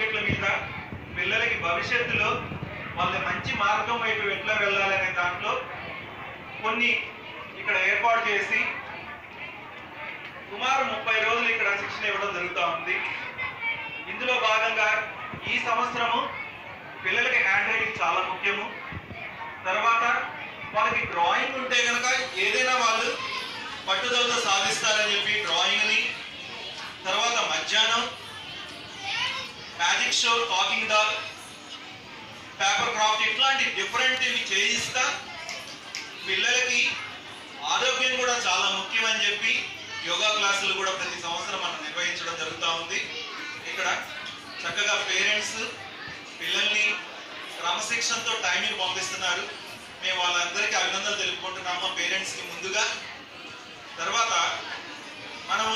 సబ్జెక్టుల మీద పిల్లలకి భవిష్యత్తులో వాళ్ళ మంచి మార్గం వైపు ఎట్లా వెళ్ళాలనే దాంట్లో కొన్ని ఇక్కడ ఏర్పాటు చేసి సుమారు ముప్పై రోజులు ఇక్కడ శిక్షణ ఇవ్వడం జరుగుతూ ఉంది ఇందులో భాగంగా ఈ సంవత్సరము పిల్లలకి హ్యాండ్ రైటింగ్ చాలా ముఖ్యము తర్వాత వాళ్ళకి డ్రాయింగ్ ఉంటే కనుక ఏదైనా వాళ్ళు పట్టుదలతో సాధిస్తారని చెప్పి డ్రాయింగ్ని తర్వాత మధ్యాహ్నం magic show talking dog paper craft ఇట్లాంటి డిఫరెంట్ ఇవి చేయిస్తా పిల్లలకి ఆరోగ్యం కూడా చాలా ముఖ్యమని చెప్పి యోగా క్లాసులు కూడా ప్రతి సంవత్సరం మనం నిర్వహించడం జరుగుతూ ఉంది ఇక్కడ చక్కగా పేరెంట్స్ పిల్లల్ని క్రమశిక్షణతో టైంకి పంపిస్తున్నారు మేము వాళ్ళందరికీ అభినందనలు తెలుపుకుంటున్నాము పేరెంట్స్కి ముందుగా తర్వాత మనం